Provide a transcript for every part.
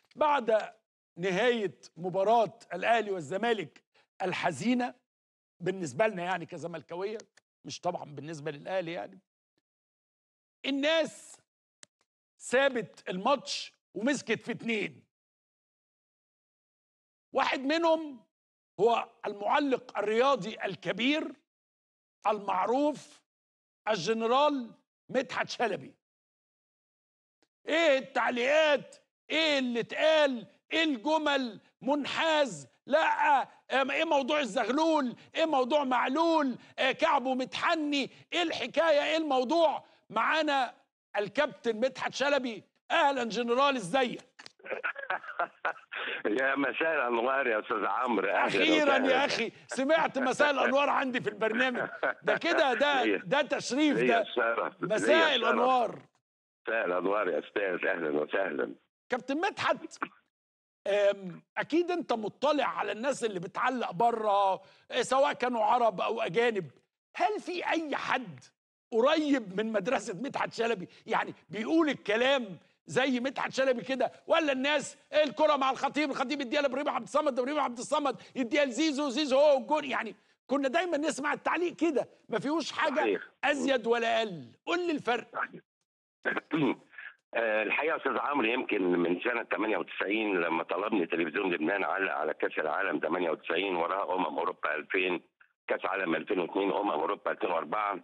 بعد نهايه مباراه الاهلي والزمالك الحزينه بالنسبه لنا يعني كزملكاويه مش طبعا بالنسبه للاهلي يعني الناس سابت الماتش ومسكت في اتنين واحد منهم هو المعلق الرياضي الكبير المعروف الجنرال مدحت شلبي ايه التعليقات ايه اللي اتقال ايه الجمل منحاز لا ايه موضوع الزغلول ايه موضوع معلول إيه كعبه متحني ايه الحكايه ايه الموضوع معانا الكابتن مدحت شلبي اهلا جنرال ازيك يا مساء الانوار يا استاذ عمرو أهلاً اخيرا وسهلاً. يا اخي سمعت مساء الانوار عندي في البرنامج ده كده ده ليا- ده تشريف ليا ده الشرف ليا مساء الشرف. الانوار مساء الانوار يا استاذ اهلا وسهلا كابتن مدحت أم، اكيد انت مطلع على الناس اللي بتعلق بره سواء كانوا عرب او اجانب هل في اي حد قريب من مدرسه مدحت شلبي يعني بيقول الكلام زي مدحت شلبي كده ولا الناس الكره مع الخطيب الخطيب يديها لابراهيم عبد الصمد ابراهيم عبد الصمد يديها لزيزو زيزو هو الجون يعني كنا دايما نسمع التعليق كده ما فيهوش حاجه صحيح. ازيد ولا اقل قول لي الفرق آه، الحقيقه يا استاذ عمرو يمكن من سنه 98 لما طلبني تلفزيون لبنان علق على كاس العالم 98 وراها امم اوروبا 2000 كاس عالم 2002 امم اوروبا 2004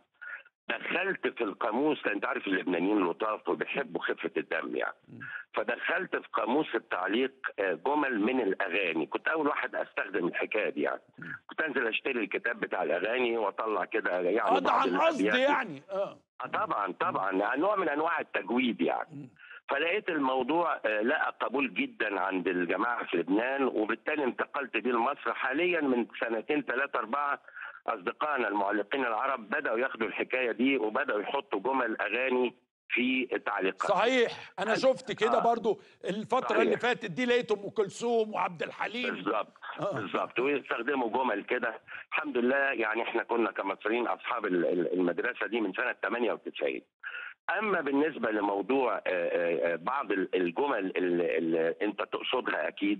دخلت في القاموس لان انت عارف اللبنانيين لطاف وبيحبوا خفه الدم يعني فدخلت في قاموس التعليق آه، جمل من الاغاني كنت اول واحد استخدم الحكايه دي يعني كنت انزل اشتري الكتاب بتاع الاغاني واطلع كده يعني اه ده بعض عن قصد الأبيات. يعني اه آه طبعا طبعا يعني نوع من انواع التجويد يعني فلقيت الموضوع آه، لقى قبول جدا عند الجماعه في لبنان وبالتالي انتقلت بيه لمصر حاليا من سنتين ثلاثه اربعه اصدقائنا المعلقين العرب بداوا ياخدوا الحكايه دي وبداوا يحطوا جمل اغاني في التعليقات صحيح انا شفت كده آه. برضو الفتره صحيح. اللي فاتت دي لقيت ام كلثوم وعبد الحليم بالظبط آه. بالظبط ويستخدموا جمل كده الحمد لله يعني احنا كنا كمصريين اصحاب ال- ال- المدرسه دي من سنه 98 اما بالنسبه لموضوع آه، آه، آه، بعض ال- الجمل اللي, اللي انت تقصدها اكيد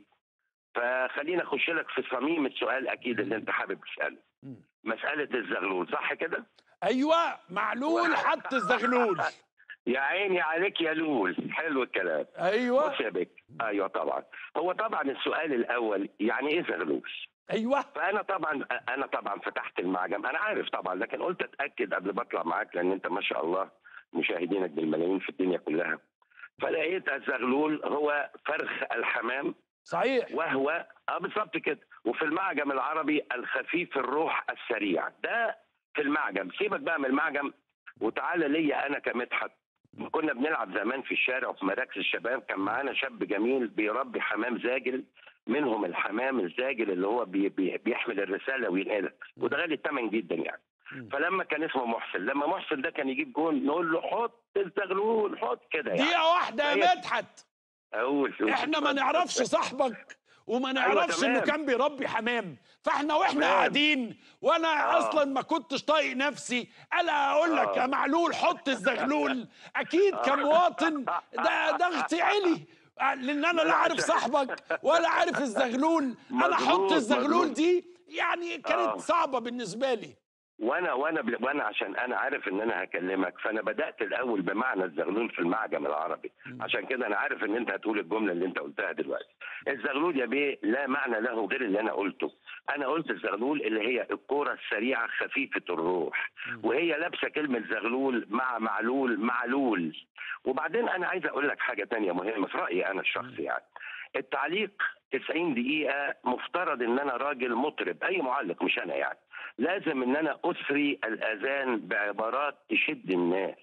فخلينا اخش لك في صميم السؤال اكيد اللي انت حابب تساله مم. مساله الزغلول صح كده ايوه معلول حط الزغلول يا عيني عليك يا لول حلو الكلام ايوه بص يا بك ايوه طبعا هو طبعا السؤال الاول يعني ايه زغلول ايوه فانا طبعا انا طبعا فتحت المعجم انا عارف طبعا لكن قلت اتاكد قبل ما اطلع معاك لان انت ما شاء الله مشاهدينك بالملايين في الدنيا كلها فلقيت الزغلول هو فرخ الحمام صحيح وهو اه بالظبط كده وفي المعجم العربي الخفيف الروح السريع ده في المعجم سيبك بقى من المعجم وتعالى ليا انا كمدحت كنا بنلعب زمان في الشارع وفي مراكز الشباب كان معانا شاب جميل بيربي حمام زاجل منهم الحمام الزاجل اللي هو بي بي بيحمل الرساله وينقلها وده غالي الثمن جدا يعني مم. فلما كان اسمه محسن لما محسن ده كان يجيب جون نقول له حط الزغلول حط كده يعني دقيقه واحده يا فهي- مدحت اقول احنا ما نعرفش صاحبك وما نعرفش تمام. انه كان بيربي حمام فاحنا واحنا تمام. قاعدين وانا آه. اصلا ما كنتش طايق نفسي الا اقول لك آه. يا معلول حط الزغلول اكيد كمواطن ده ضغطي علي لان انا لا عارف صاحبك ولا عارف الزغلول انا احط مظبوط، الزغلول مظبوط. دي يعني كانت آه. صعبه بالنسبه لي وانا وانا ب... وانا عشان انا عارف ان انا هكلمك فانا بدات الاول بمعنى الزغلول في المعجم العربي عشان كده انا عارف ان انت هتقول الجمله اللي انت قلتها دلوقتي الزغلول يا بيه لا معنى له غير اللي انا قلته انا قلت الزغلول اللي هي الكوره السريعه خفيفه الروح وهي لابسه كلمه زغلول مع معلول معلول وبعدين انا عايز اقول لك حاجه تانية مهمه في رايي انا الشخصي يعني التعليق 90 دقيقة مفترض ان انا راجل مطرب اي معلق مش انا يعني لازم ان انا اسري الاذان بعبارات تشد الناس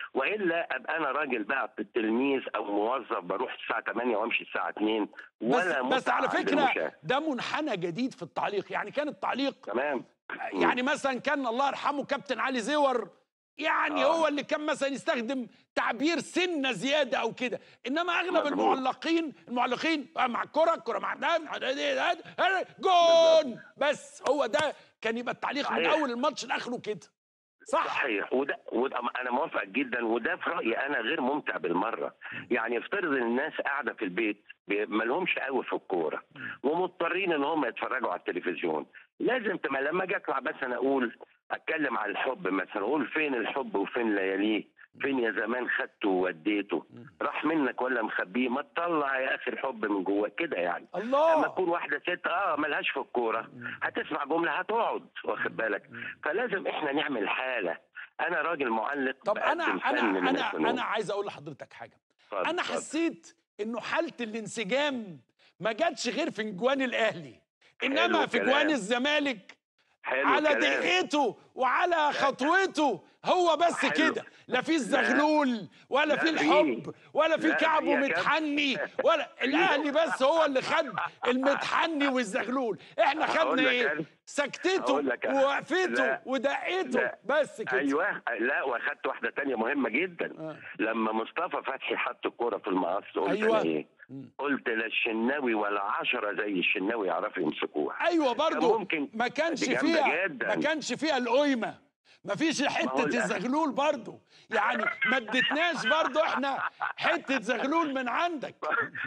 والا ابقى انا راجل بقى تلميذ او موظف بروح الساعه 8 وامشي الساعه 2 بس ولا بس على متعة فكره للمشاهد. ده منحنى جديد في التعليق يعني كان التعليق تمام يعني مثلا كان الله يرحمه كابتن علي زور يعني آه. هو اللي كان مثلا يستخدم تعبير سنه زياده او كده انما اغلب مظبوط. المعلقين المعلقين آه، مع الكره الكره مع ده مع ده- ده- ده- جون بس هو ده كان يبقى التعليق من صحيح. اول الماتش لاخره كده صح صحيح وده, وده انا موافق جدا وده في رايي انا غير ممتع بالمره يعني افترض ان الناس قاعده في البيت بي- ما لهمش قوي في الكوره ومضطرين ان هم يتفرجوا على التلفزيون لازم تبقى لما اجي اطلع بس انا اقول اتكلم عن الحب مثلا اقول فين الحب وفين لياليه فين يا زمان خدته ووديته راح منك ولا مخبيه ما تطلع يا اخي الحب من جواك كده يعني لما الله تكون واحده ست اه ملهاش في الكوره هتسمع جمله هتقعد واخد بالك فلازم احنا نعمل حاله انا راجل معلق طب انا بقدم انا فن من انا الفنون. انا عايز اقول لحضرتك حاجه اتفضل، انا اتفضل. حسيت انه حاله الانسجام ما جاتش غير في جوان الاهلي انما حلو في الكلام. جوان الزمالك حلو على الكلام. دقيقته وعلى خطوته هو بس حلو. كده لا في الزغلول ولا لا في في. الحب ولا في لا في كعبه يا كابتن. متحني ولا الاهلي بس هو اللي خد المتحني والزغلول احنا هقول خدنا لك ايه أنا. سكتته هقول لك أنا. ووقفته لا. ودقيته لا. بس كده ايوه لا واخدت واحده تانية مهمه جدا آه. لما مصطفى فتحي حط الكوره في المقص قلت أيوة. أنا ايه مم. قلت لا الشناوي ولا عشرة زي الشناوي يعرفوا يمسكوها ايوه برضو ممكن ما كانش دي جامدة فيها جداً. ما كانش فيها القيمه ما فيش حته هو لا. الزغلول برضو يعني ما اديتناش برضو احنا حته زغلول من عندك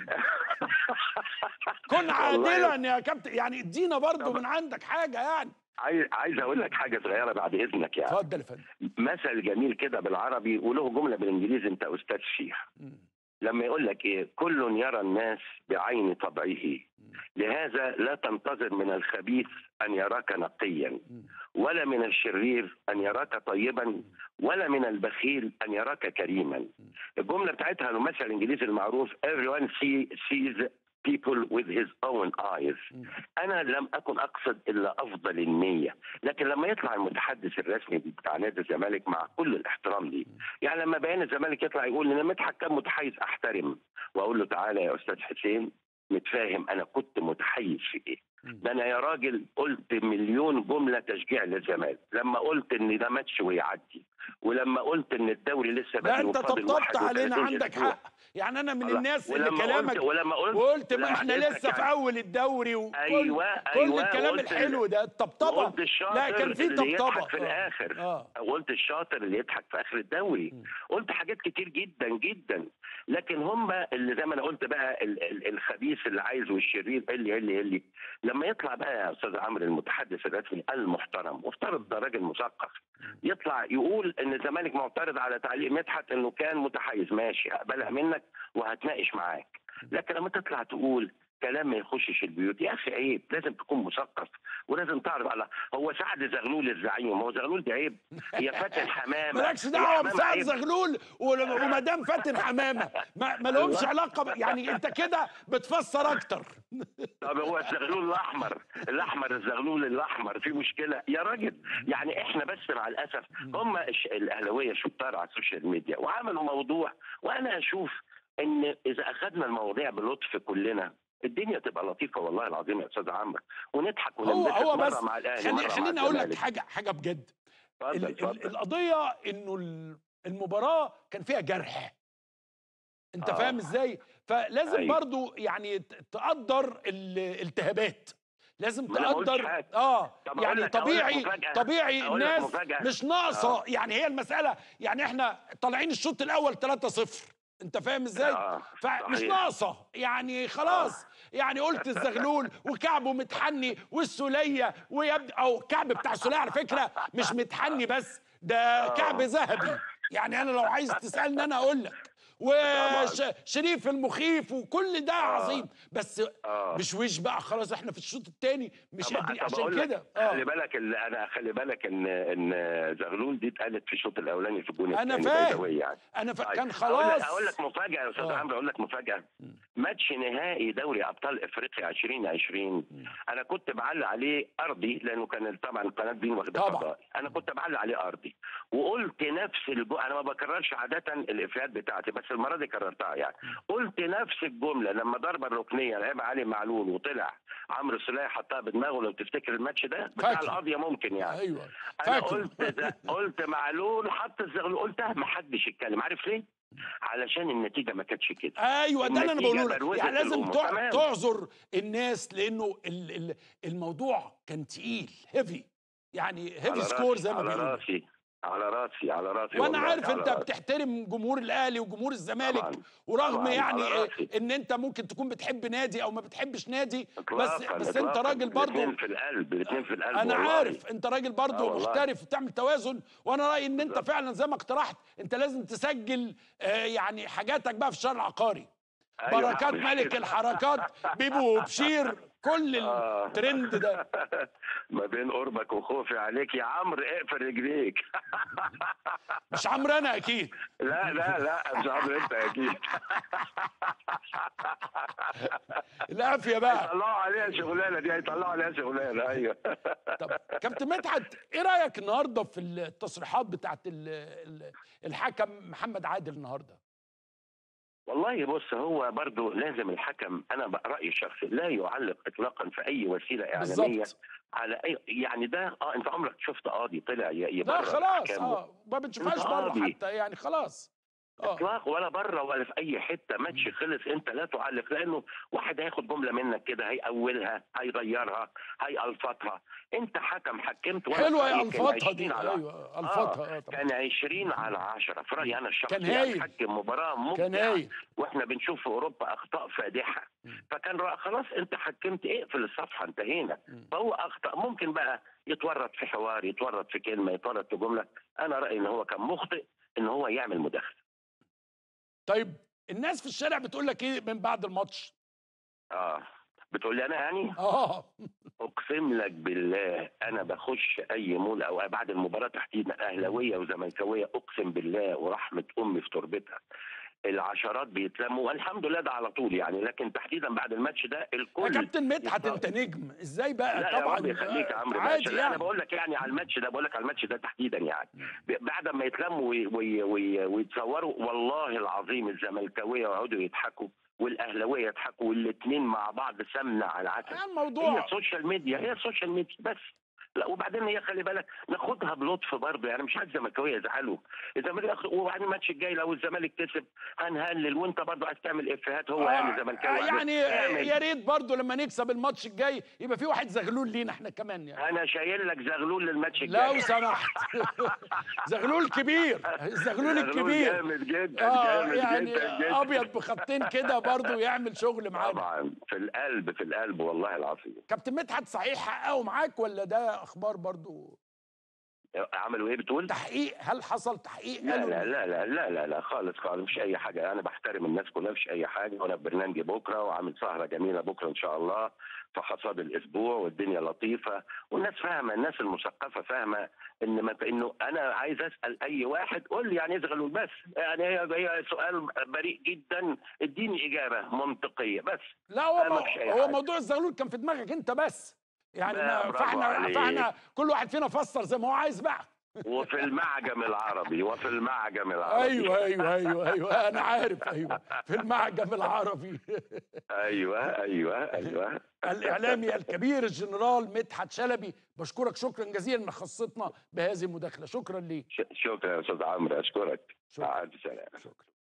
كن والله عادلا يا كابتن يعني ادينا برضو من عندك حاجه يعني عايز عايز اقول لك حاجه صغيره بعد اذنك يعني اتفضل يا فندم مثل جميل كده بالعربي وله جمله بالانجليزي انت استاذ فيها مم. لما يقول لك ايه كل يرى الناس بعين طبعه لهذا لا تنتظر من الخبيث ان يراك نقيا مم. ولا من الشرير ان يراك طيبا ولا من البخيل ان يراك كريما الجمله بتاعتها المثل الانجليزي المعروف everyone see, sees people with his own eyes انا لم اكن اقصد الا افضل النيه لكن لما يطلع المتحدث الرسمي بتاع نادي الزمالك مع كل الاحترام ليه يعني لما بيان الزمالك يطلع يقول ان مدحت كان متحيز احترم واقول له تعالى يا استاذ حسين متفاهم انا كنت متحيز في ايه ده انا يا راجل قلت مليون جمله تشجيع للزمالك لما قلت ان ده ماتش ويعدي ولما قلت ان الدوري لسه لا بدري انت وفاضل طبطبت 31 علينا عندك أسبوع. حق يعني انا من الله. الناس اللي ولما كلامك قلت ولما قلت وقلت ما لما احنا حضرتك لسه في يعني- اول الدوري وكل أيوة، كل أيوة، الكلام وقلت الحلو ده الطبطبه وقلت الشاطر لا كان في اللي طبطبه يضحك في آه. الاخر اه قلت الشاطر اللي يضحك في اخر الدوري م. قلت حاجات كتير جدا جدا لكن هم اللي زي ما انا قلت بقى ال- ال- الخبيث اللي عايز والشرير اللي اللي اللي لما يطلع بقى يا استاذ عمرو المتحدث الرسمي المحترم وافترض ده راجل مثقف يطلع يقول ان الزمالك معترض على تعليق مدحت انه كان متحيز ماشي هقبلها منك وهتناقش معاك لكن لما تطلع تقول كلام ما يخشش البيوت يا اخي عيب لازم تكون مثقف ولازم تعرف على هو سعد زغلول الزعيم هو زغلول ده عيب هي فاتن حمامه مالكش هي دعوه حمامة بسعد عيب. زغلول ول- ومدام فاتن حمامه ما, ما لهمش أيوة. علاقه ب... يعني انت كده بتفسر اكتر طب هو الزغلول الاحمر الاحمر الزغلول الاحمر في مشكله يا راجل يعني احنا بس مع الاسف هم الش- الاهلاويه شطار على السوشيال ميديا وعملوا موضوع وانا اشوف ان اذا اخذنا المواضيع بلطف كلنا الدنيا تبقى لطيفه والله العظيم يا استاذ عمرو ونضحك هو وننبسط هو مره بس مع الاهلي خلي مرة مع خليني اقول لك الزمالك. حاجه حاجه بجد اتفضل ال- ال- اتفضل القضيه انه ال- المباراه كان فيها جرح انت آه. فاهم ازاي فلازم أيوة. برضو يعني ت- تقدر الالتهابات لازم ما أنا ما قلتش تقدر حاجة. اه طب أقول يعني لك- أقول لك طبيعي مفاجأة. طبيعي أقول لك الناس مفاجأة. مش ناقصه يعني هي المساله يعني احنا طالعين الشوط الاول 3-0 انت فاهم ازاي آه، فمش صحيح. ناقصه يعني خلاص يعني قلت الزغلول وكعبه متحني والسوليه ويبد او كعب بتاع السوليه على فكره مش متحني بس ده كعب ذهبي يعني انا لو عايز تسالني انا اقول لك وشريف المخيف وكل ده عظيم بس آه. بشويش بقى خلاص احنا في الشوط الثاني مش طب- قادرين طب عشان أقول لك، كده خلي اه بالك ال- انا خلي بالك ان ان زغلول دي اتقالت في الشوط الاولاني في الجون أنا الثاني فاهم. by the way يعني انا ف... طيب، كان اقول لك خلاص اقول لك مفاجاه يا استاذ آه. عمرو اقول لك مفاجاه ماتش نهائي دوري ابطال افريقيا 2020 انا كنت بعلق عليه ارضي لانه كان طبعا قناه بين واخده طبعا. فضائي انا كنت بعلق عليه ارضي وقلت نفس الجو انا ما بكررش عاده الافيهات بتاعتي بس المره دي كررتها يعني قلت نفس الجمله لما ضربه الركنيه لعب علي معلول وطلع عمرو سوليه حطها بدماغه لو تفتكر الماتش ده بتاع فاكر. القضيه ممكن يعني ايوه انا فاكر قلت ده قلت معلول حط الزغلول قلتها ما حدش يتكلم عارف ليه؟ علشان النتيجه ما كانتش كده ايوه ده اللي انا النتيجة بقوله لك بروزت يعني لازم الأمور. تع- تمام. تعذر الناس لانه ال- ال- الموضوع كان تقيل هيفي يعني على هيفي راسي- سكور زي ما على بيقولوا راسي على راسي على راسي وانا والله، عارف على انت راسي. بتحترم جمهور الاهلي وجمهور الزمالك طبعاً، ورغم طبعاً، يعني على إيه راسي. ان انت ممكن تكون بتحب نادي او ما بتحبش نادي بس إطلاقاً، بس انت إطلاقاً. راجل برضو الاثنين في القلب الاثنين في القلب انا والله. عارف انت راجل برضو آه والله. محترف وبتعمل توازن وانا رايي ان انت بالظبط. فعلا زي ما اقترحت انت لازم تسجل آه، يعني حاجاتك بقى في الشارع العقاري أيوة، بركات مش ملك كده. الحركات بيبو وبشير كل آه. الترند ده ما بين قربك وخوفي عليك يا عمرو اقفل رجليك مش عمرو انا اكيد لا لا لا مش عمرو انت اكيد العافيه بقى هيطلعوا عليها شغلانه دي هيطلعوا عليها شغلانه ايوه طب كابتن مدحت ايه رايك النهارده في التصريحات بتاعت ال- ال- الحكم محمد عادل النهارده والله بص هو برضو لازم الحكم انا بقى رايي الشخصي لا يعلق اطلاقا في اي وسيله اعلاميه بالظبط على اي يعني ده اه انت عمرك شفت قاضي طلع ي- لا يبرر خلاص أحكامه؟ اه ما بنشوفهاش انت بره قاضي. حتى يعني خلاص اه اطلاق ولا بره ولا في اي حته ماتش خلص انت لا تعلق لانه واحد هياخد جمله منك كده هيأولها هيغيرها هيألفطها انت حكم حكمت وأنا حلوه في يا رأيي كان الفاظها دي 20 على ايوه الفاظها اه طبعا كان 20 على 10 في رايي انا الشخصي كان يعني هايل. حكم مباراه كان ممتعه هايل واحنا بنشوف في اوروبا اخطاء فادحه مم. فكان رأى خلاص انت حكمت اقفل الصفحه انتهينا مم. فهو اخطا ممكن بقى يتورط في حوار يتورط في كلمه يتورط في جمله انا رايي ان هو كان مخطئ ان هو يعمل مداخله طيب الناس في الشارع بتقول لك ايه من بعد الماتش اه بتقول لي انا يعني اه اقسم لك بالله انا بخش اي مول او بعد المباراه تحديدا اهلاويه وزملكاويه اقسم بالله ورحمه امي في تربتها العشرات بيتلموا والحمد لله ده على طول يعني لكن تحديدا بعد الماتش ده يا الكل كابتن مدحت يطلع- انت نجم ازاي بقى لا طبعا يا رب يخليك يا عمرو عادي باشا لا انا يعني بقول لك يعني على الماتش ده بقول لك على الماتش ده تحديدا يعني ب- بعد ما يتلموا وي- وي- وي- ويتصوروا والله العظيم الزملكاويه يقعدوا يضحكوا والاهلاويه يضحكوا والاثنين مع بعض سمنه على عسل يعني هي الموضوع السوشيال ميديا هي السوشيال ميديا بس لا وبعدين هي خلي بالك ناخدها بلطف برضه يعني مش عايز الزملكاويه يزعلوا الزمالك أخ- وبعدين الماتش الجاي لو الزمالك كسب هنهلل وانت برضه عايز تعمل افيهات هو قال الزملكاوي آه، يعني اعمل. يا ريت برضه لما نكسب الماتش الجاي يبقى في واحد زغلول لينا احنا كمان يعني انا شايل لك زغلول للماتش الجاي لو سمحت زغلول كبير الزغلول الكبير جامد جدا اه جامد يعني جدا جدا ابيض بخطين كده برضه يعمل شغل معانا طبعا في القلب في القلب والله العظيم كابتن مدحت صحيح حققوا معاك ولا ده اخبار برضه عملوا ايه بتقول؟ تحقيق هل حصل تحقيق لا قالوا لا لا لا لا لا لا خالص خالص مش اي حاجه انا بحترم الناس كلها مش اي حاجه وانا في برنامجي بكره وعامل سهره جميله بكره ان شاء الله في حصاد الاسبوع والدنيا لطيفه والناس فاهمه الناس المثقفه فاهمه ان ما انه انا عايز اسال اي واحد قول لي يعني ايه زغلول بس يعني هي هي سؤال بريء جدا اديني اجابه منطقيه بس لا هو لا، مو مفيش أي هو حاجة. موضوع الزغلول كان في دماغك انت بس يعني لا، ما برافو فاحنا عليك. فاحنا كل واحد فينا فسر زي ما هو عايز بقى وفي المعجم العربي وفي المعجم العربي ايوه ايوه ايوه ايوه انا عارف ايوه في المعجم العربي ايوه ايوه ايوه الاعلامي الكبير الجنرال مدحت شلبي بشكرك شكرا جزيلا انك خصتنا بهذه المداخله شكرا ليك ش- شكرا يا استاذ عمرو اشكرك شكرا مع الف سلامه شكرا